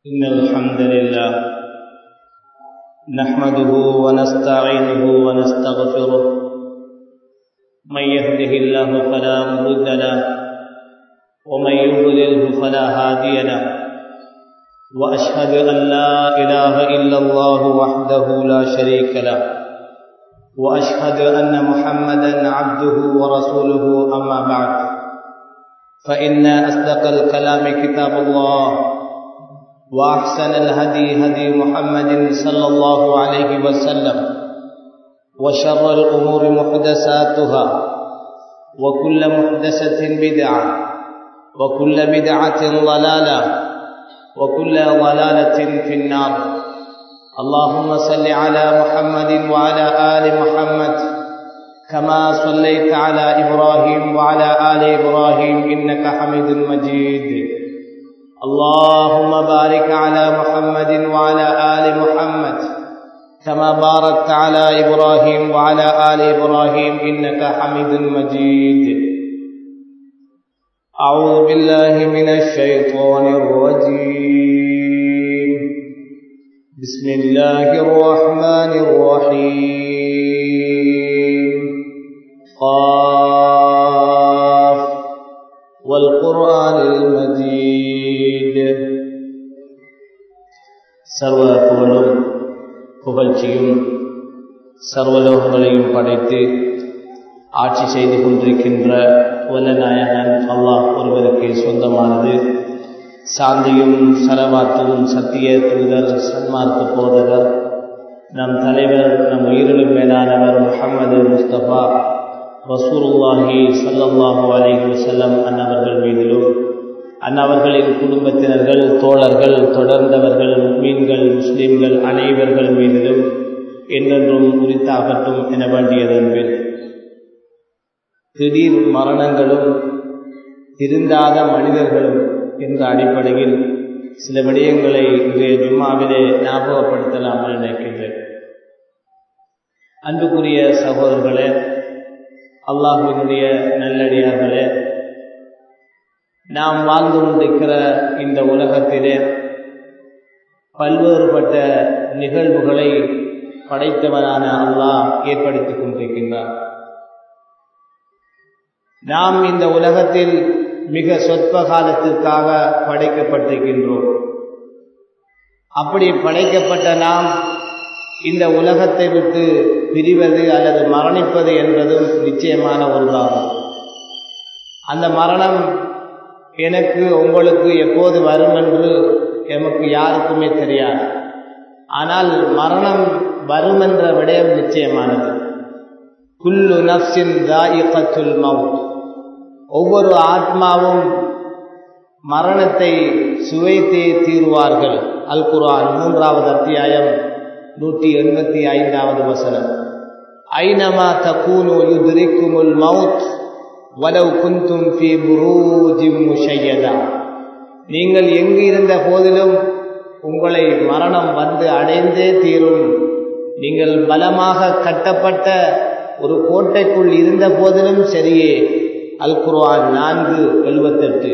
إن الحمد لله نحمده ونستعينه ونستغفره من يهده الله فلا مضل له ومن يضلله فلا هادي له وأشهد أن لا إله إلا الله وحده لا شريك له وأشهد أن محمدا عبده ورسوله أما بعد فإن أصدق الكلام كتاب الله وأحسن الهدي هدي محمد صلى الله عليه وسلم وشر الأمور محدثاتها وكل محدثة بدعة وكل بدعة ضلالة وكل ضلالة في النار اللهم صل على محمد وعلى آل محمد كما صليت على إبراهيم وعلى آل إبراهيم إنك حميد مجيد اللهم بارك على محمد وعلى آل محمد كما باركت على إبراهيم وعلى آل إبراهيم إنك حميد مجيد أعوذ بالله من الشيطان الرجيم بسم الله الرحمن الرحيم قاف والقرآن المجيد சர்வ புகழும் புகழ்ச்சியும் சர்வலோகங்களையும் படைத்து ஆட்சி செய்து கொண்டிருக்கின்ற வல்லநாயகன் அல்லாஹ் ஒருவருக்கு சொந்தமானது சாந்தியும் சரவாத்தும் சத்திய தூதர் சன்மார்க்க போதகர் நம் தலைவர் நம் உயிரிலும் மேலானவர் முகமது முஸ்தபா ரசூலுல்லாஹி சல்லல்லாஹு அலைஹி வஸல்லம் அன்னவர்கள் மீதிலும் அன்னவர்களின் குடும்பத்தினர்கள் தோழர்கள் தொடர்ந்தவர்கள் மீன்கள் முஸ்லிம்கள் அனைவர்கள் மீதிலும் என்றென்றும் உரித்தாகட்டும் என வேண்டியதன்பில் திடீர் மரணங்களும் திருந்தாத மனிதர்களும் என்ற அடிப்படையில் சில விடயங்களை இன்றைய ஜும்மாவிலே ஞாபகப்படுத்தலாம் என நினைக்கின்றேன் அன்புக்குரிய சகோதரர்களே அல்லாஹுவினுடைய நல்லடியார்களே நாம் வாழ்ந்து கொண்டிருக்கிற இந்த உலகத்திலே பல்வேறுபட்ட நிகழ்வுகளை படைத்தவனான அல்லாஹ் ஏற்படுத்திக் கொண்டிருக்கின்றார் நாம் இந்த உலகத்தில் மிக சொற்ப காலத்திற்காக படைக்கப்பட்டிருக்கின்றோம் அப்படி படைக்கப்பட்ட நாம் இந்த உலகத்தை விட்டு பிரிவது அல்லது மரணிப்பது என்பதும் நிச்சயமான ஒன்றாகும் அந்த மரணம் எனக்கு உங்களுக்கு எப்போது வரும் என்று எமக்கு யாருக்குமே தெரியாது ஆனால் மரணம் வரும் என்ற விடயம் நிச்சயமானது குல்லு நப்சின் தாயிகத்துல் மவுத் ஒவ்வொரு ஆத்மாவும் மரணத்தை சுவைத்தே தீர்வார்கள் அல் குர்ஆன் மூன்றாவது அத்தியாயம் நூற்றி எண்பத்தி ஐந்தாவது வசனம் ஐனமா தக்கூனு யுத்ரிக்குமுல் மவுத் வலவ் குந்தும் ஃபி புரூஜிம் முஷையதா நீங்கள் எங்கு இருந்த போதிலும் உங்களை மரணம் வந்து அடைந்தே தீரும் நீங்கள் பலமாக கட்டப்பட்ட ஒரு கோட்டைக்குள் இருந்த போதிலும் சரியே அல் குர்ஆன் நான்கு எழுபத்தெட்டு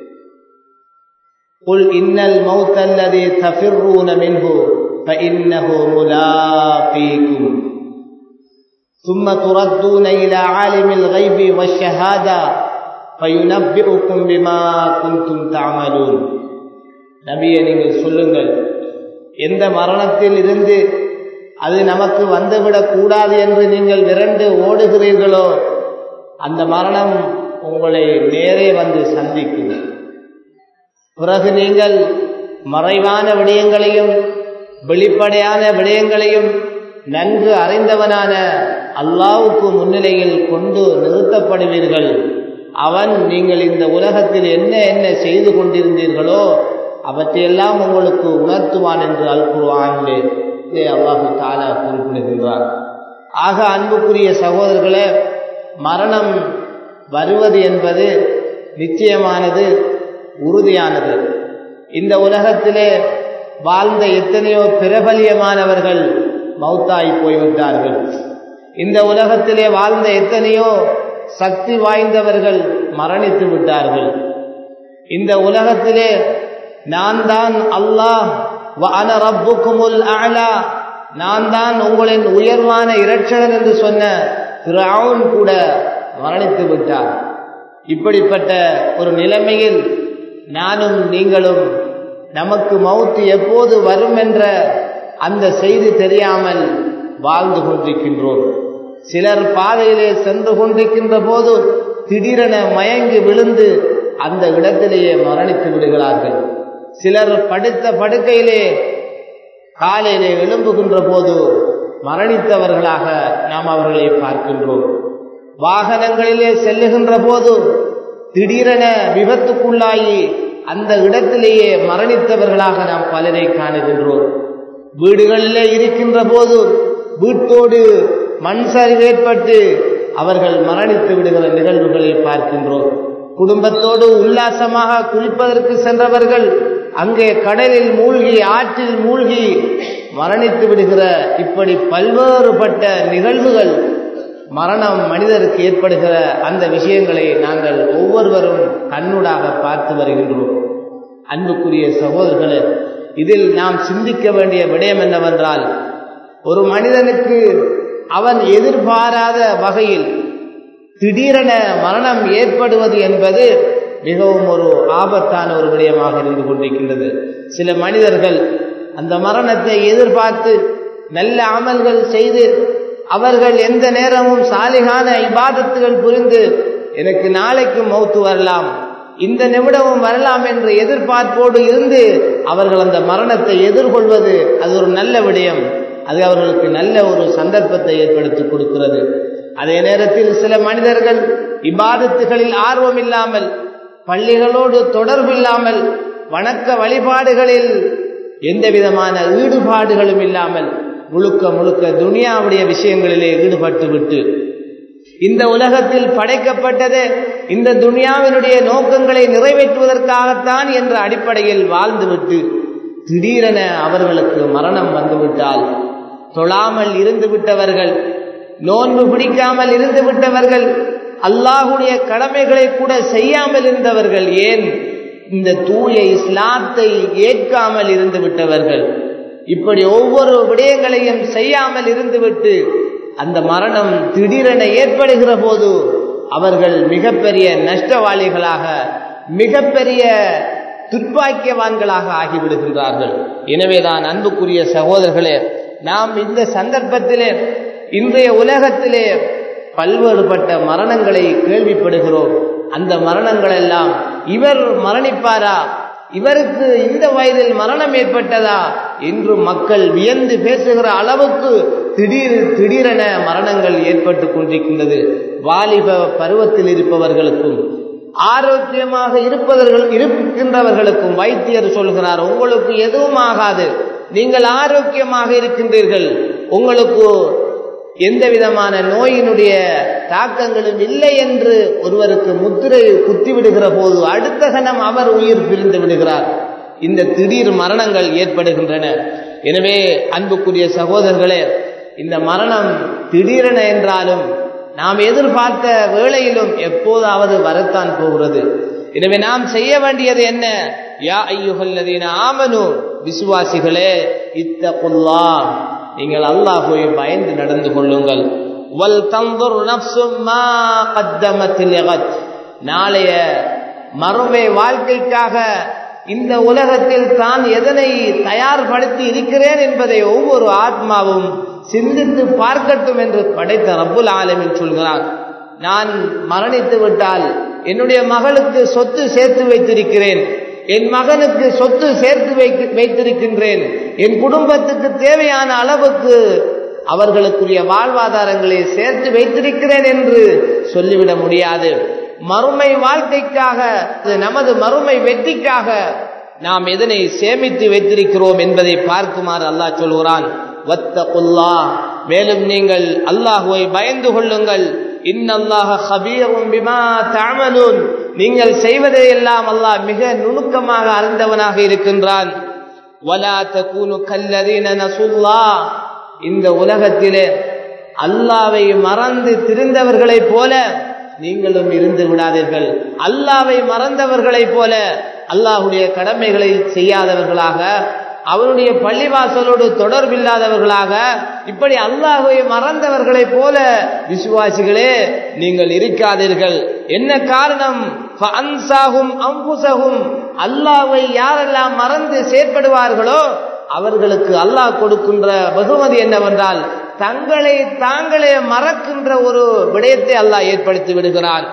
قل إن الموت الذي تفرون منه فإنه ملاقيكم ثم تردون إلى عالم الغيب والشهادة فينبئكم بما كنتم تعملون நபியை நீங்கள் சொல்லுங்கள் எந்த மரணத்தில் இருந்து அது நமக்கு வந்துவிடக் கூடாது என்று நீங்கள் விரண்டு ஓடுகிறீர்களோ அந்த மரணம் உங்களை நேரே வந்து சந்திக்கும் பிறகு நீங்கள் மறைவான விடயங்களையும் வெளிப்படையான விடயங்களையும் நன்கு அறிந்தவனான அல்லாவுக்கு முன்னிலையில் கொண்டு நிறுத்தப்படுவீர்கள் அவன் நீங்கள் இந்த உலகத்தில் என்ன என்ன செய்து கொண்டிருந்தீர்களோ அவற்றையெல்லாம் உங்களுக்கு உணர்த்துவான் என்று அல் குருவானிலே அல்லாஹு தாலா குறிப்பிடுகின்றார் ஆக அன்புக்குரிய சகோதரர்களே மரணம் வருவது என்பது நிச்சயமானது உறுதியானது இந்த உலகத்திலே வாழ்ந்த எத்தனையோ பிரபலியமானவர்கள் மௌத்தாய் போய்விட்டார்கள் இந்த உலகத்திலே வாழ்ந்த எத்தனையோ சக்தி வாய்ந்தவர்கள் மரணித்து விட்டார்கள் இந்த உலகத்திலே நான் தான் அல்லாஹ் வஅன ரப்புக்குமுல் அலா நான் தான் உங்களின் உயர்வான இரட்சகன் என்று சொன்ன ஃபிரௌன் கூட மரணித்து விட்டார் இப்படிப்பட்ட ஒரு நிலைமையில் நானும் நீங்களும் நமக்கு மௌத்து எப்போது வரும் என்ற அந்த செய்தி தெரியாமல் வாழ்ந்து கொண்டிருக்கின்றோம் சிலர் பாதையிலே சென்று கொண்டிருக்கின்ற போது திடீரென மயங்கி விழுந்து அந்த இடத்திலேயே மரணித்து விடுகிறார்கள் சிலர் படுத்த படுக்கையிலே காலையிலே எழும்புகின்ற போது மரணித்தவர்களாக நாம் அவர்களை பார்க்கின்றோம் வாகனங்களிலே செல்லுகின்ற போது திடீரென விபத்துக்குள்ளாகி அந்த இடத்திலேயே மரணித்தவர்களாக நாம் பலரை காணுகின்றோம் வீடுகளிலே இருக்கின்ற போது வீட்டோடு மண் சரிவு ஏற்பட்டு அவர்கள் மரணித்து விடுகிற நிகழ்வுகளை பார்க்கின்றோம் குடும்பத்தோடு உல்லாசமாக குளிப்பதற்கு சென்றவர்கள் அங்கே கடலில் மூழ்கி ஆற்றில் மூழ்கி மரணித்து விடுகிற இப்படி பல்வேறுபட்ட நிகழ்வுகள் மரணம் மனிதருக்கு ஏற்படுகிற அந்த விஷயங்களை நாங்கள் ஒவ்வொருவரும் கண்ணூடாக பார்த்து வருகின்றோம் அன்புக்குரிய சகோதரர்களே இதில் நாம் சிந்திக்க வேண்டிய விடயம் என்னவென்றால் ஒரு மனிதனுக்கு அவன் எதிர்பாராத வகையில் திடீரென மரணம் ஏற்படுவது என்பது மிகவும் ஒரு ஆபத்தான ஒரு விடயமாக இருந்து கொண்டிருக்கின்றது சில மனிதர்கள் அந்த மரணத்தை எதிர்பார்த்து நல்ல அமல்கள் செய்து அவர்கள் எந்த நேரமும் சாலிகான இபாதத்துகள் புரிந்து எனக்கு நாளைக்கு மௌத்து வரலாம் இந்த நிமிடமும் வரலாம் என்ற எதிர்பார்ப்போடு இருந்து அவர்கள் அந்த மரணத்தை எதிர்கொள்வது அது ஒரு நல்ல விடயம் அது அவர்களுக்கு நல்ல ஒரு சந்தர்ப்பத்தை ஏற்படுத்தி கொடுக்கிறது அதே நேரத்தில் சில மனிதர்கள் இபாதத்துகளில் ஆர்வம் இல்லாமல் பள்ளிகளோடு தொடர்பு இல்லாமல் வணக்க வழிபாடுகளில் எந்த விதமான ஈடுபாடுகளும் இல்லாமல் முழுக்க முழுக்க துனியாவுடைய விஷயங்களிலே ஈடுபட்டு விட்டு இந்த உலகத்தில் படைக்கப்பட்டது இந்த துனியாவினுடைய நோக்கங்களை நிறைவேற்றுவதற்காகத்தான் என்ற அடிப்படையில் வாழ்ந்துவிட்டு திடீரென அவர்களுக்கு மரணம் வந்துவிட்டால் தொழாமல் இருந்து விட்டவர்கள் நோன்பு பிடிக்காமல் இருந்து விட்டவர்கள் அல்லாஹுடைய கடமைகளை கூட செய்யாமல் இருந்தவர்கள் ஏன் இந்த தூய இஸ்லாத்தை ஏற்காமல் இருந்து விட்டவர்கள் இப்படி ஒவ்வொரு விடயங்களையும் செய்யாமல் இருந்துவிட்டு அந்த மரணம் திடீரென ஏற்படுகிற போது அவர்கள் மிகப்பெரிய நஷ்டவாளிகளாக மிகப்பெரிய துர்ப்பாக்கியவான்களாக ஆகிவிடுகின்றார்கள் எனவேதான் அன்புக்குரிய சகோதரர்களே நாம் இந்த சந்தர்ப்பத்திலே இன்றைய உலகத்திலே பல்வேறுபட்ட மரணங்களை கேள்விப்படுகிறோம் அந்த மரணங்கள் எல்லாம் இவர் மரணிப்பாரா இவருக்கு இந்த வயதில் மரணம் ஏற்பட்டதா என்று மக்கள் வியந்து பேசுகிற அளவுக்கு திடீர் திடீரென மரணங்கள் ஏற்பட்டு கொண்டிருக்கின்றது வாலிப பருவத்தில் இருப்பவர்களுக்கும் ஆரோக்கியமாக இருப்பவர்கள் இருக்கின்றவர்களுக்கும் வைத்தியர் சொல்கிறார் உங்களுக்கு எதுவும் ஆகாது நீங்கள் ஆரோக்கியமாக இருக்கின்றீர்கள் உங்களுக்கு எந்த விதமான நோயினுடைய தாக்கங்களும் இல்லை என்று ஒருவருக்கு முத்திரை குத்திவிடுகிற போது அடுத்த கணம் அவர் உயிர் பிரிந்து விடுகிறார் இந்த திடீர் மரணங்கள் ஏற்படுகின்றன எனவே அன்புக்குரிய சகோதரர்களே இந்த மரணம் திடீரென என்றாலும் நாம் எதிர்பார்த்த வேளையிலும் எப்போதாவது வரத்தான் போகிறது எனவே நாம் செய்ய வேண்டியது என்ன யா ஐயுகல்லதீன ஆமனு விசுவாசிகளே இத்தகுல்லா நீங்கள் அல்லாஹுவை பயந்து நடந்து கொள்ளுங்கள் வல் தந்துர் நப்சும் மா கத்தமத்தில் யகத் நாளைய மறுமை வாழ்க்கைக்காக இந்த உலகத்தில் தான் எதனை தயார்படுத்தி இருக்கிறேன் என்பதை ஒவ்வொரு ஆத்மாவும் சிந்தித்து பார்க்கட்டும் என்று படைத்த ரப்புல் ஆலமின் சொல்கிறார் நான் மரணித்து விட்டால் என்னுடைய மகளுக்கு சொத்து சேர்த்து வைத்திருக்கிறேன் என் மகனுக்கு சொத்து சேர்த்து வைத்திருக்கின்றேன் என் குடும்பத்துக்கு தேவையான அளவுக்கு அவர்களுக்குரிய வாழ்வாதாரங்களை சேர்த்து வைத்திருக்கிறேன் என்று சொல்லிவிட முடியாது மறுமை வாழ்க்கைக்காக நமது மறுமை வெற்றிக்காக நாம் எதனை சேமித்து வைத்திருக்கிறோம் என்பதை பார்க்குமாறு அல்லாஹ் சொல்கிறான் வத்தகுல்லா மேலும் நீங்கள் அல்லாஹுவை பயந்து கொள்ளுங்கள் இன்னல்லாஹ ஹபீரும் பிமா தஅமலூன் நீங்கள் செய்வதை எல்லாம் அல்லாஹ் மிக நுணுக்கமாக அறிந்தவனாக இருக்கின்றான் வலா தகூனு கல்லதீன நசுல்லா இந்த உலகத்திலே அல்லாவை மறந்து திரிந்தவர்களைப் போல நீங்களும் இருந்து விடாதீர்கள் அல்லாவை மறந்தவர்களைப் போல அல்லாஹுடைய கடமைகளை செய்யாதவர்களாக அவனுடைய பள்ளிவாசலோடு தொடர்பில்லாதவர்களாக இப்படி அல்லாஹுவை மறந்தவர்களைப் போல விசுவாசிகளே நீங்கள் இருக்காதீர்கள் என்ன காரணம் அம்புசகும் அல்லாவை யாரெல்லாம் மறந்து செயற்படுவார்களோ அவர்களுக்கு அல்லாஹ் கொடுக்கின்ற வெகுமதி என்னவென்றால் தங்களை தாங்களே மறக்கின்ற ஒரு விடயத்தை அல்லாஹ் ஏற்படுத்தி விடுகிறான்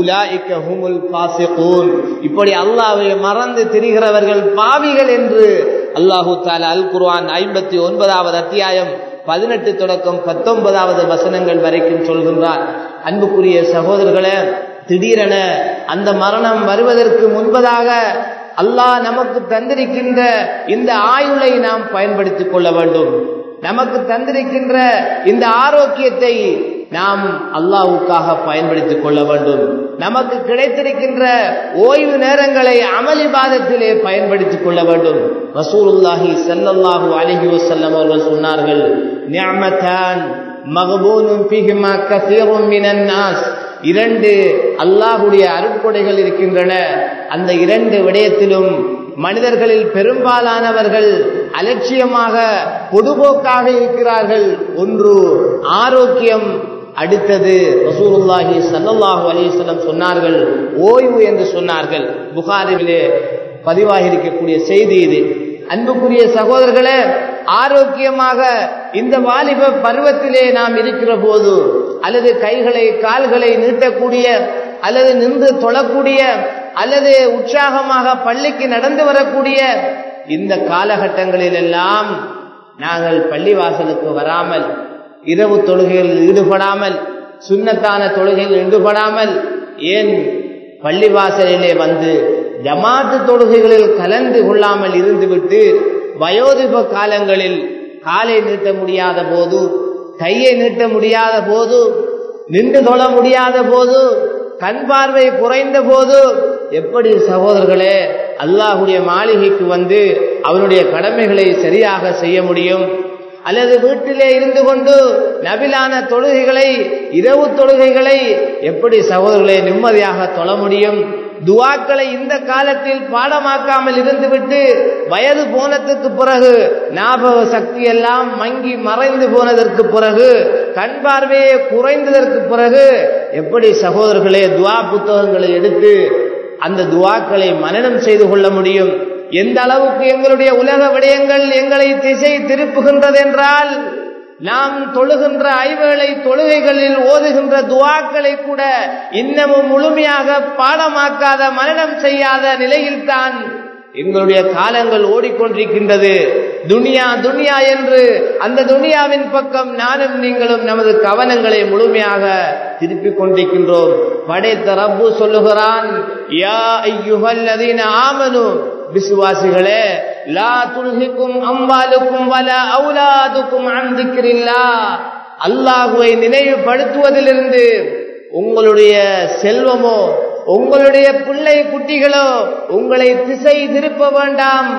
இப்படி அல்லாவை மறந்து திரிகிறவர்கள் பாவிகள் என்று அல்லாஹு தாலா அல் குர்ஆன் ஐம்பத்தி ஒன்பதாவது அத்தியாயம் பதினெட்டு தொடக்கம் பத்தொன்பதாவது வசனங்கள் வரைக்கும் சொல்கின்றார் அன்புக்குரிய சகோதரர்களே திடீரென அந்த மரணம் வருவதற்கு முன்பதாக அல்லாஹ் நமக்கு தந்திருக்கின்ற இந்த ஆயுளை நாம் பயன்படுத்திக் கொள்ள வேண்டும் நமக்கு தந்திருக்கின்ற இந்த ஆரோக்கியத்தை நாம் அல்லாவுக்காக பயன்படுத்திக் கொள்ள வேண்டும் நமக்கு கிடைத்திருக்கின்ற ஓய்வு நேரங்களை அமளிபாதத்திலே பயன்படுத்திக் கொள்ள வேண்டும் ரசூலுல்லாஹி ஸல்லல்லாஹு அலைஹி வஸல்லம் அவர்கள் சொன்னார்கள் நிஅமதான் மகபூனும் பிஹிமா கஸீரும் மினன் நாஸ் இரண்டு அல்லாஹுடைய அருட்கொடைகள் இருக்கின்றன அந்த இரண்டு விடயத்திலும் மனிதர்களில் பெரும்பாலானவர்கள் அலட்சியமாக பொதுபோக்காக இருக்கிறார்கள் ஒன்று ஆரோக்கியம் அடுத்தது ரசூலுல்லாஹி சல்லல்லாஹு அலிஸ்லம் சொன்னார்கள் ஓய்வு என்று சொன்னார்கள் புகாரிலே பதிவாகி இருக்கக்கூடிய செய்தி இது அன்புக்குரிய சகோதரர்களே ஆரோக்கியமாக இந்த வாலிப பருவத்திலே நாம் இருக்கிற போது அல்லது கைகளை கால்களை நீட்டக்கூடிய அல்லது நின்று தொழக்கூடிய அல்லது உற்சாகமாக பள்ளிக்கு நடந்து வரக்கூடிய இந்த காலகட்டங்களில் எல்லாம் நாங்கள் பள்ளிவாசலுக்கு வராமல் இரவு தொழுகையில் ஈடுபடாமல் சுண்ணத்தான தொழுகையில் ஈடுபடாமல் ஏன் பள்ளிவாசலிலே வந்து ஜமாத்து தொழுகைகளில் கலந்து கொள்ளாமல் இருந்துவிட்டு வயோதிப காலங்களில் காலை நீட்ட முடியாத போது கையை நீட்ட முடியாத போது நின்று தொழ முடியாத போது கண் பார்வை குறைந்த போது எப்படி சகோதரர்களே அல்லாஹுடைய மாளிகைக்கு வந்து அவனுடைய கடமைகளை சரியாக செய்ய முடியும் அல்லது வீட்டிலே இருந்து கொண்டு நபிலான தொழுகைகளை இரவு தொழுகைகளை எப்படி சகோதரர்களை நிம்மதியாக தொழ முடியும் துவாக்களை இந்த காலத்தில் பாடமாக்காமல் இருந்துவிட்டு வயது போனதுக்கு பிறகு ஞாபக சக்தி எல்லாம் மங்கி மறைந்து போனதற்கு பிறகு கண் பார்வையே குறைந்ததற்கு பிறகு எப்படி சகோதரர்களே துவா புத்தகங்களை எடுத்து அந்த துவாக்களை மனனம் செய்து கொள்ள முடியும் எந்த அளவுக்கு எங்களுடைய உலக விடயங்கள் எங்களை திசை திருப்புகின்றது என்றால் நாம் தொழுகின்ற ஐவேளை தொழுகைகளில் ஓதுகின்ற துவாக்களை கூட இன்னமும் முழுமையாக பாடமாக்காத மரணம் செய்யாத நிலையில்தான் எங்களுடைய காலங்கள் ஓடிக்கொண்டிருக்கின்றது துனியா துனியா என்று அந்த துனியாவின் பக்கம் நானும் நீங்களும் நமது கவனங்களை முழுமையாக திருப்பிக் கொண்டிருக்கின்றோம் படைத்த ரப்பு சொல்லுகிறான் யா ஐயுகல்லதீன ஆமனு விசுவாசிகளே லா துல்ஹிக்கும் அம்பாலுக்கும் வல அவுலாதுக்கும் அந்திக்கிறில்லா அல்லாஹுவை நினைவுபடுத்துவதிலிருந்து உங்களுடைய செல்வமோ உங்களுடைய பிள்ளை குட்டிகளோ உங்களை திசை திருப்ப வேண்டாம்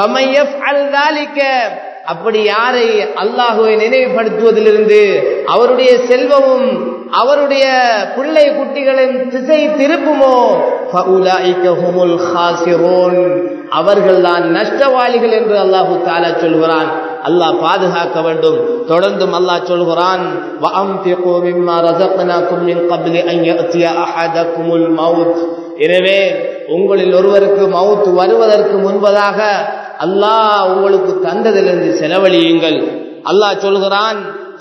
அப்படி யாரை அல்லாஹுவை நினைவுபடுத்துவதிலிருந்து அவருடைய செல்வமும் அவருடைய பிள்ளை குட்டிகளின் திசை திருப்புமோ அவர்கள் தான் நஷ்டவாளிகள் என்று அல்லாஹு தாலா சொல்கிறான் அல்லாஹ் பாதுகாக்க வேண்டும் தொடர்ந்தும் அல்லாஹ் சொல்கிறான் எனவே உங்களில் ஒருவருக்கு மவுத் வருவதற்கு முன்பதாக அல்லாஹ் உங்களுக்கு தந்ததிலிருந்து செலவழியுங்கள் அல்லாஹ் சொல்கிறான்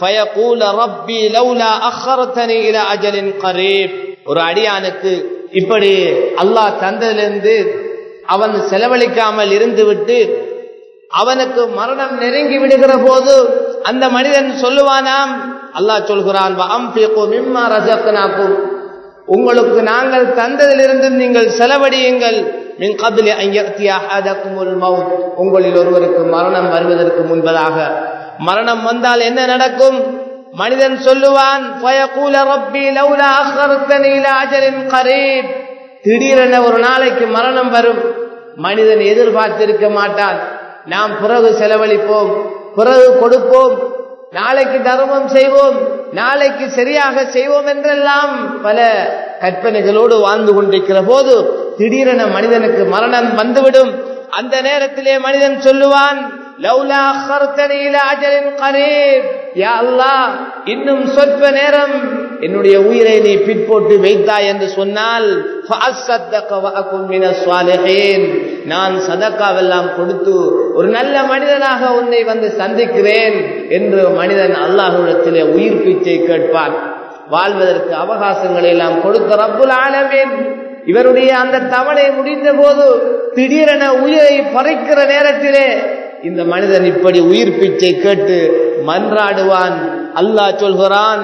ஒரு அடியானுக்கு இப்படி அல்லாஹ் தந்ததிலிருந்து அவன் செலவழிக்காமல் இருந்துவிட்டு அவனுக்கு மரணம் நெருங்கி விடுகிற போது அந்த மனிதன் சொல்லுவானாம் அல்லாஹ் சொல்கிறான் உங்களுக்கு நாங்கள் தந்ததிலிருந்து நீங்கள் செலவழியுங்கள் உங்களில் ஒருவருக்கு மரணம் வருவதற்கு முன்பதாக மரணம் வந்தால் என்ன நடக்கும் மனிதன் சொல்லுவான் திடீரென ஒரு நாளைக்கு மரணம் வரும் மனிதன் எதிர்பார்த்திருக்க மாட்டான் நாம் பிறகு செலவழிப்போம் பிறகு கொடுப்போம் நாளைக்கு தர்மம் செய்வோம் நாளைக்கு சரியாக செய்வோம் என்றெல்லாம் பல கற்பனைகளோடு வாழ்ந்து கொண்டிருக்கிற போது திடீரென மனிதனுக்கு மரணம் வந்துவிடும் அந்த நேரத்திலே மனிதன் சொல்லுவான் லவ்லா அخرتني الى اجل قريب யா அல்லாஹ் இன்னும் சொற்ப நேரம் என்னுடைய உயிரை நீ பிற்போட்டு வைத்தாய் என்று சொன்னால் நான் சதக்காவெல்லாம் கொடுத்து ஒரு நல்ல மனிதனாக உன்னை வந்து சந்திக்கிறேன் என்று மனிதன் அல்லாஹுடத்திலே உயிர் பிச்சை கேட்பான் வாழ்வதற்கு அவகாசங்களை எல்லாம் கொடுத்த ரப்புல் ஆலமீன் இவருடைய அந்த தவணை முடிந்த போது திடீரென உயிரை பறிக்கிற நேரத்திலே இந்த மனிதன் இப்படி உயிர் பிச்சை கேட்டு மன்றாடுவான் அல்லாஹ் சொல்கிறான்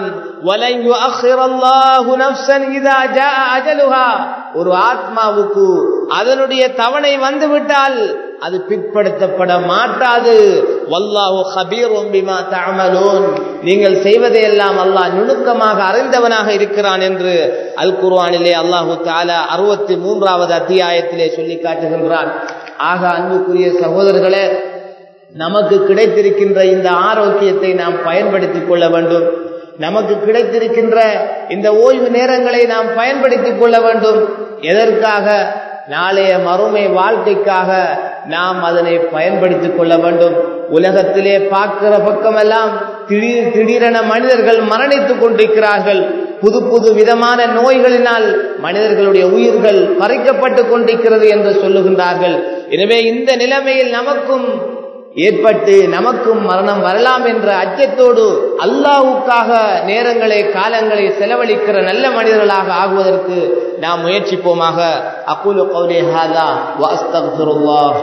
ஒரு ஆத்மாவுக்கு அதனுடைய தவணை வந்துவிட்டால் அது பிற்படுத்தப்பட மாட்டாது வல்லாஹு ஹபீரும் பிமா தஅமலூன் நீங்கள் செய்வதையெல்லாம் அல்லாஹ் நுணுக்கமாக அறிந்தவனாக இருக்கிறான் என்று அல் குர்ஆனிலே அல்லாஹு தஆலா அறுபத்தி மூன்றாவது அத்தியாயத்திலே சொல்லி காட்டுகின்றான் ஆக அன்புக்குரிய சகோதரர்களே நமக்கு கிடைத்திருக்கின்ற இந்த ஆரோக்கியத்தை நாம் பயன்படுத்திக் கொள்ள வேண்டும் நமக்கு கிடைத்திருக்கின்ற இந்த ஓய்வு நேரங்களை நாம் பயன்படுத்திக் கொள்ள வேண்டும் எதற்காக நாளைய மறுமை வாழ்க்கைக்காக நாம் அதனை பயன்படுத்திக் கொள்ள வேண்டும் உலகத்திலே பார்க்கிற பக்கமெல்லாம் திடீர் திடீரென மனிதர்கள் மரணித்துக் கொண்டிருக்கிறார்கள் புது புது விதமான நோய்களினால் மனிதர்களுடைய உயிர்கள் பறிக்கப்பட்டு கொண்டிருக்கிறது என்று சொல்லுகின்றார்கள் எனவே இந்த நிலைமையில் நமக்கும் ஏற்பட்டு நமக்கும் மரணம் வரலாம் என்ற அச்சத்தோடு அல்லாவுக்காக நேரங்களை காலங்களை செலவழிக்கிற நல்ல மனிதர்களாக ஆகுவதற்கு நாம் முயற்சிப்போமாக அகுலு கௌலி ஹாதா வாஸ்தக்ஃபிருல்லாஹ்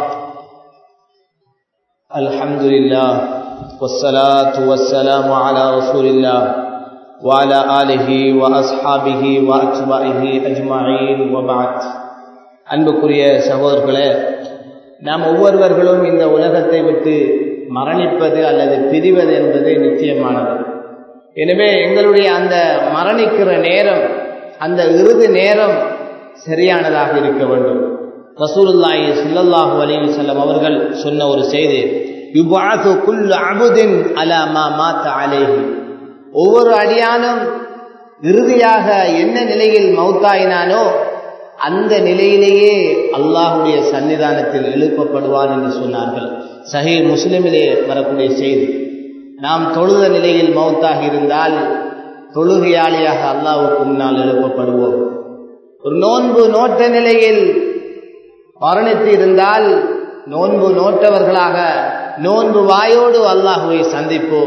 அல்ஹம்துலில்லாஹ் والصلاه والسلام على رسول الله وعلى اله واصحابه واتباعه اجمعين وبعد அன்புக்குரிய சகோதரர்களே நாம் ஒவ்வொருவர்களும் இந்த உலகத்தை விட்டு மரணிப்பது அல்லது பிரிவது என்பது நிச்சயமானது எனவே எங்களுடைய அந்த மரணிக்கிற நேரம் அந்த இறுதி நேரம் சரியானதாக இருக்க வேண்டும் ரசூலுல்லாஹி ஸல்லல்லாஹு அலைஹி வஸல்லம் அவர்கள் சொன்ன ஒரு செய்தி யுபாது குல்லு அபுதின் அலா மா மாத்த அலைஹி ஒவ்வொரு அடியானும் இறுதியாக என்ன நிலையில் மௌத்தாயினானோ அந்த நிலையிலேயே அல்லாஹுடைய சன்னிதானத்தில் எழுப்பப்படுவான் என்று சொன்னார்கள் சஹி முஸ்லிமிலே வரக்கூடிய செய்தி நாம் தொழுத நிலையில் மௌத்தாக இருந்தால் தொழுகையாளியாக அல்லாவுக்கு முன்னால் எழுப்பப்படுவோம் ஒரு நோன்பு நோட்ட நிலையில் மரணித்து இருந்தால் நோன்பு நோட்டவர்களாக நோன்பு வாயோடு அல்லாஹுவை சந்திப்போம்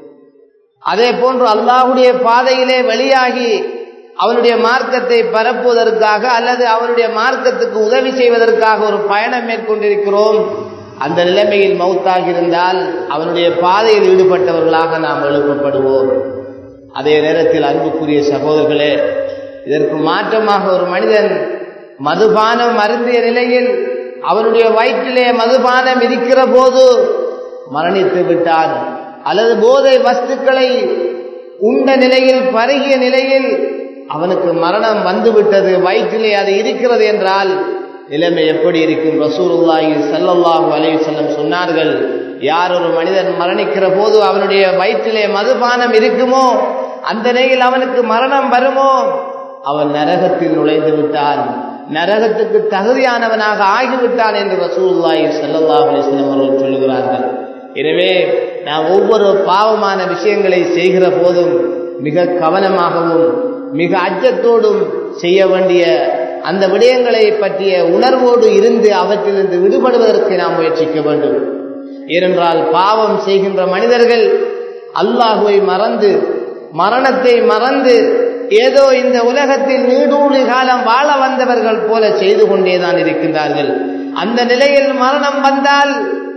அதே போன்று அல்லாஹுடைய பாதையிலே வெளியாகி அவனுடைய மார்க்கத்தை பரப்புவதற்காக அல்லது அவனுடைய மார்க்கத்துக்கு உதவி செய்வதற்காக ஒரு பயணம் மேற்கொண்டிருக்கிறோம் அந்த நிலைமையில் மௌத்தாக இருந்தால் அவனுடைய பாதையில் ஈடுபட்டவர்களாக நாம் எழுப்பப்படுவோம் அதே நேரத்தில் அன்புக்குரிய சகோதரர்களே இதற்கு மாற்றமாக ஒரு மனிதன் மதுபானம் அருந்திய நிலையில் அவனுடைய வயிற்றிலே மதுபானம் இருக்கிற போது மரணித்து விட்டான் அல்லது போதை வஸ்துக்களை உண்ட நிலையில் பருகிய நிலையில் அவனுக்கு மரணம் வந்துவிட்டது வயிற்றிலே அது இருக்கிறது என்றால் நிலைமை எப்படி இருக்கும் ரசூருல்லாஹி சல்லல்லாஹு அலைஹி செல்லம் சொன்னார்கள் யார் ஒரு மனிதன் மரணிக்கிற போது அவனுடைய வயிற்றிலே மதுபானம் இருக்குமோ அந்த நிலையில் அவனுக்கு மரணம் வருமோ அவன் நரகத்தில் நுழைந்து விட்டான் நரகத்துக்கு தகுதியானவனாக ஆகிவிட்டான் என்று ரசூல்லாஹி சல்லல்லாஹு அலைஹி வஸல்லம் அவர்கள் சொல்லுகிறார்கள் எனவே நாம் ஒவ்வொரு பாவமான விஷயங்களை செய்கிற போதும் மிக கவனமாகவும் மிக அச்சத்தோடும் செய்ய வேண்டிய அந்த விடயங்களை பற்றிய உணர்வோடு இருந்து அவற்றிலிருந்து விடுபடுவதற்கு நாம் முயற்சிக்க வேண்டும் ஏனென்றால் பாவம் செய்கின்ற மனிதர்கள் அல்லாஹுவை மறந்து மரணத்தை மறந்து ஏதோ இந்த உலகத்தில் நீடூழி காலம் வாழ வந்தவர்கள் போல செய்து கொண்டேதான் இருக்கின்றார்கள் அந்த நிலையில் மரணம் வந்தால்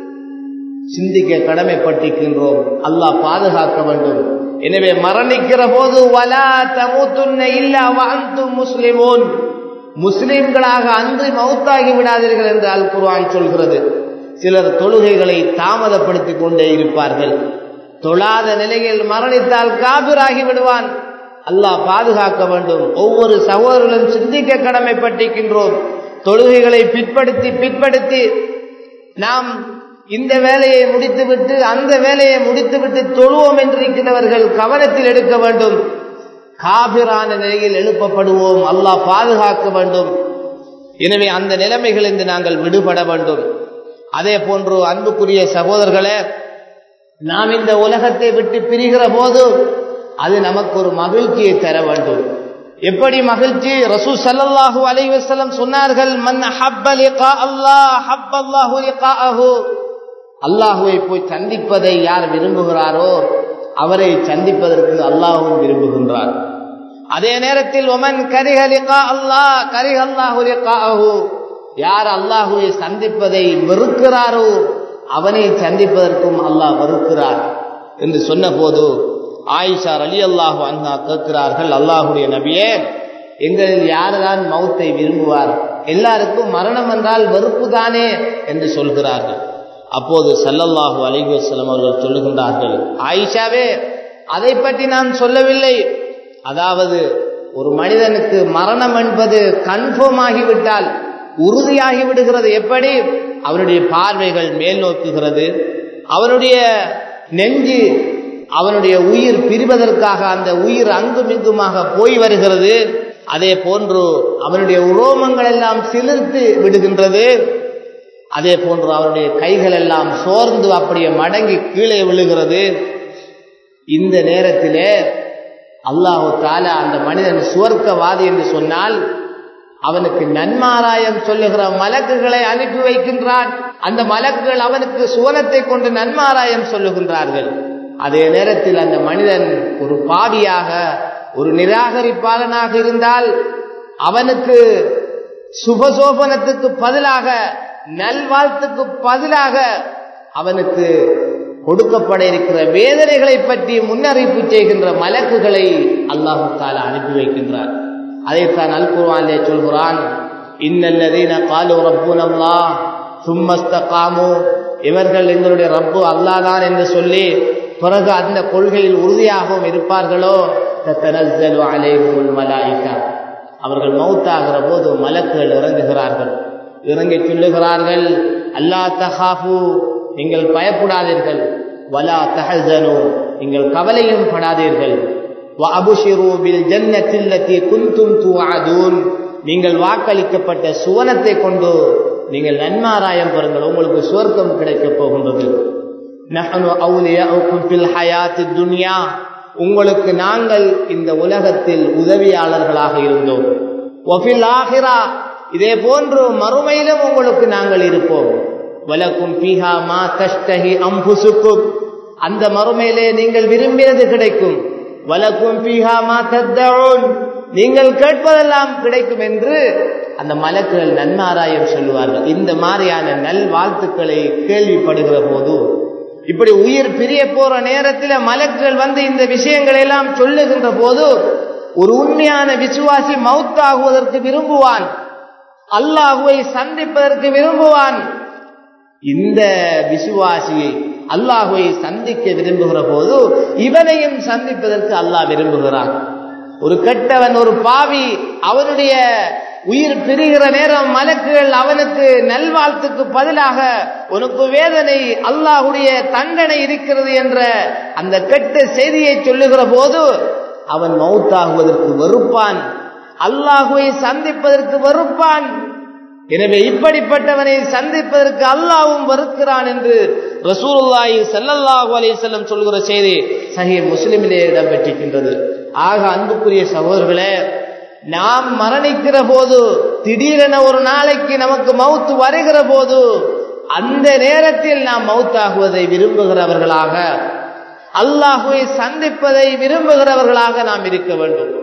சிந்திக்க கடமைப்பட்டிருக்கின்றோம் அல்லாஹ் பாதுகாக்க வேண்டும் எனவே மரணிக்கிற போது வலா தமுத்துன்ன இல்லா வாழ்த்தும் முஸ்லிமோன் முஸ்லிம்களாக அன்று மௌத்தாகி விடாதீர்கள் என்று அல் குர்ஆன் சொல்கிறது சிலர் தொழுகைகளை தாமதப்படுத்திக் கொண்டே இருப்பார்கள் தொழாத நிலையில் மரணித்தால் காபிராகி விடுவான் அல்லாஹ் பாதுகாக்க வேண்டும் ஒவ்வொரு சகோதரர்களும் சிந்திக்க கடமைப்பட்டிருக்கின்றோம் தொழுகைகளை பிற்படுத்தி பிற்படுத்தி நாம் இந்த வேலையை முடித்துவிட்டு அந்த வேலையை முடித்துவிட்டு தொழுவோம் என்றிருக்கிறவர்கள் கவனத்தில் எடுக்க வேண்டும் காபிரான நிலையில் எழுப்பப்படுவோம் அல்லாஹ் பாதுகாக்க வேண்டும் எனவே அந்த நிலைமைகளிலிருந்து நாங்கள் விடுபட வேண்டும் அதே போன்று அன்புக்குரிய சகோதரர்களே நாம் இந்த உலகத்தை விட்டு பிரிகிற போது அது நமக்கு ஒரு மகிழ்ச்சியை தர வேண்டும் எப்படி மகிழ்ச்சி ரசூ சல்லல்லாஹு அலைஹி வஸல்லம் சொன்னார்கள் மன் ஹப்ப லிகா அல்லாஹ் ஹப்ப அல்லாஹு லிகாஅஹு அல்லாஹ்வை போய் சந்திப்பதை யார் விரும்புகிறாரோ அவரை சந்திப்பதற்கு அல்லாஹ்வும் விரும்புகின்றார் அதே நேரத்தில் ஒமன் கரிஹ லிகா அல்லாஹ் கரிஹ அல்லாஹு லிகாஅஹு யார் அல்லாஹுவை சந்திப்பதை வெறுக்கிறாரோ அவனை சந்திப்பதற்கும் அல்லாஹ் வெறுக்கிறார் என்று சொன்ன போது ஆயிஷா அலி அல்லாஹு அண்ணா கேட்கிறார்கள் அல்லாஹுடைய நபியே எங்களில் யாருதான் மௌத்தை விரும்புவார் எல்லாருக்கும் மரணம் என்றால் வெறுப்பு தானே என்று சொல்கிறார்கள் அப்போது சல்லல்லாஹு அலைஹி வஸல்லம் அவர்கள் சொல்லுகின்றார்கள் ஆயிஷாவே அதை பற்றி நான் சொல்லவில்லை அதாவது ஒரு மனிதனுக்கு மரணம் என்பது கன்ஃபார்ம் ஆகிவிட்டால் உறுதியாகி விடுகிறது எப்படி அவனுடைய பார்வைகள் மேல் நோக்குகிறது அவனுடைய நெஞ்சு அவனுடைய உயிர் பிரிவதற்காக அந்த உயிர் அங்கும் இங்குமாக போய் வருகிறது அதே போன்று அவனுடைய உரோமங்கள் எல்லாம் சிலிர்த்து விடுகின்றது அதே போன்று அவருடைய கைகள் எல்லாம் சோர்ந்து அப்படியே மடங்கி கீழே விழுகிறது இந்த நேரத்திலே அல்லாஹு தாலா அந்த மனிதன் சுவர்க்கவாதி என்று சொன்னால் அவனுக்கு நன்மாராயம் சொல்லுகிற மலக்குகளை அனுப்பி வைக்கின்றான் அந்த மலக்குகள் அவனுக்கு சுவனத்தை கொண்டு நன்மாராயம் சொல்லுகின்றார்கள் அதே நேரத்தில் அந்த மனிதன் ஒரு பாவியாக ஒரு நிராகரிப்பாளனாக இருந்தால் அவனுக்கு சுபசோபனத்துக்கு பதிலாக நல்வாழ்த்துக்கு பதிலாக அவனுக்கு கொடுக்கப்பட இருக்கிற வேதனைகளை பற்றி முன்னறிவிப்பு செய்கின்ற மலக்குகளை அல்லாஹு தாலா அனுப்பி வைக்கின்றார் அதைத்தான் அல் குர்வானிலே சொல்கிறான் இன்னல்லதீன காலு ரப்புன் அல்லாஹ் சும்மஸ்தகாமு இவர்கள் எங்களுடைய ரப்பு அல்லாதான் என்று சொல்லி பிறகு அந்த கொள்கையில் உறுதியாகவும் இருப்பார்களோ தத்தனஸ்ஸலு அலைஹிமுல் மலாயிகா அவர்கள் மௌத்தாகிற போது மலக்குகள் இறங்குகிறார்கள் இறங்கி சொல்லுகிறார்கள் அல்லா தஹாஃபு நீங்கள் பயப்படாதீர்கள் வலா தஹசனு நீங்கள் கவலையும் படாதீர்கள் وَأَبْشِرُوا بِالْجَنَّةِ الَّتِي كُنْتُمْ تُوعَدُونَ நீங்கள் வாக்களிக்கப்பட்ட சுவனத்தை கொண்டு நீங்கள் நன்மாராயம் பெறுங்கள் உங்களுக்கு சுவர்க்கம் கிடைக்கப் போகின்றது நஹனு அவுலியாவுக்கும் ஃபில் ஹயாத்தி துன்யா உங்களுக்கு நாங்கள் இந்த உலகத்தில் உதவியாளர்களாக இருந்தோம் ஒஃபில் ஆஹிரா இதே போன்று மறுமையிலும் உங்களுக்கு நாங்கள் இருப்போம் வலக்கும் பீஹா மா தஷ்டஹி அம்புசுக்கும் அந்த மறுமையிலே நீங்கள் விரும்பியது கிடைக்கும் வலக்கும் பீஹா மா தத்தவுன் நீங்கள் கேட்பதெல்லாம் கிடைக்கும் என்று அந்த மலக்குகள் நன்மாராயம் சொல்லுவார்கள் இந்த மாதிரியான நல் வாழ்த்துக்களை கேள்விப்படுகிற போது இப்படி உயிர் பிரிய போற நேரத்தில் மலக்குகள் வந்து இந்த விஷயங்களை எல்லாம் சொல்லுகின்ற போது ஒரு உண்மையான விசுவாசி மவுத்தாகுவதற்கு விரும்புவான் அல்லாஹுவை சந்திப்பதற்கு விரும்புவான் இந்த விசுவாசியை அல்லாஹுவை சந்திக்க விரும்புகிற போது இவனையும் சந்திப்பதற்கு அல்லாஹ் விரும்புகிறான் ஒரு கெட்டவன் ஒரு பாவி அவனுடைய உயிர் பிரிகிற நேரம் மலக்குகள் அவனுக்கு நல்வாழ்த்துக்கு பதிலாக உனக்கு வேதனை அல்லாஹுடைய தண்டனை இருக்கிறது என்ற அந்த கெட்ட செய்தியை சொல்லுகிற போது அவன் மௌத்தாகுவதற்கு வெறுப்பான் அல்லாஹுவை சந்திப்பதற்கு வெறுப்பான் எனவே இப்படிப்பட்டவனை சந்திப்பதற்கு அல்லாவும் வெறுக்கிறான் என்று ரசூலுல்லாஹி ஸல்லல்லாஹு அலைஹி வஸல்லம் சொல்கிற செய்தி சஹீ முஸ்லிமிலே இடம்பெற்றிருக்கின்றது ஆக அன்புக்குரிய சகோதரர்களே நாம் மரணிக்கிற போது திடீரென ஒரு நாளைக்கு நமக்கு மவுத்து வருகிற போது அந்த நேரத்தில் நாம் மவுத்தாகுவதை விரும்புகிறவர்களாக அல்லாஹுவை சந்திப்பதை விரும்புகிறவர்களாக நாம் இருக்க வேண்டும்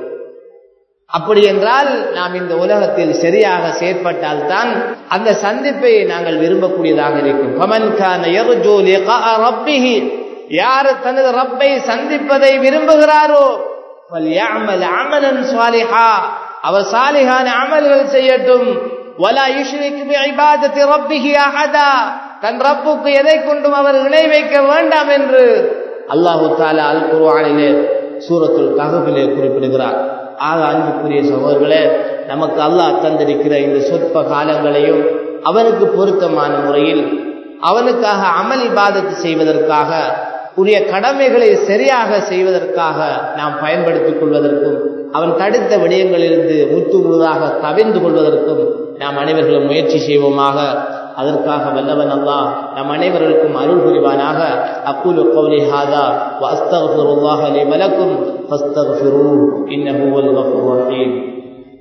அப்படி என்றால் நாம் இந்த உலகத்தில் சரியாக செயற்பட்டால் தான் அந்த சந்திப்பை நாங்கள் விரும்பக்கூடியதாக இருக்கும் பமன் கான யர்ஜூ லிகா ரப்பிஹி யார் தனது ரப்பை சந்திப்பதை விரும்புகிறாரோ فليعمل عملا صالحا அவர் சாலிகான அமல்கள் செய்யட்டும் ولا يشرك بعباده ربه احدا தன் ரப்புக்கு எதை கொண்டும் அவர் இணை வைக்க வேண்டாம் என்று அல்லாஹு தாலா அல் குர்ஆனிலே சூரத்துல் கஹஃபிலே குறிப்பிடுகிறார் ஆக அன்புக்குரிய சகோதரர்களே நமக்கு அல்லாஹ் தந்திருக்கிற இந்த சொற்ப காலங்களையும் அவனுக்கு பொருத்தமான முறையில் அவனுக்காக அமல் இபாதத்து செய்வதற்காக உரிய கடமைகளை சரியாக செய்வதற்காக நாம் பயன்படுத்திக் கொள்வதற்கும் அவன் தடுத்த விடயங்களிலிருந்து முற்று முழுதாக தவிர்ந்து கொள்வதற்கும் நாம் அனைவர்களும் முயற்சி செய்வோமாக அதற்காக வல்லவன் அல்லாஹ் நம் அனைவர்களுக்கும் அருள் புரிவானாக அக்குலு கௌலி ஹாதா வஸ்தக்ஃபிருல்லாஹ லி வலக்கும் ஃபஸ்தக்ஃபிரூ இன்னஹு ஹுவல் கஃபூர் ரஹீம்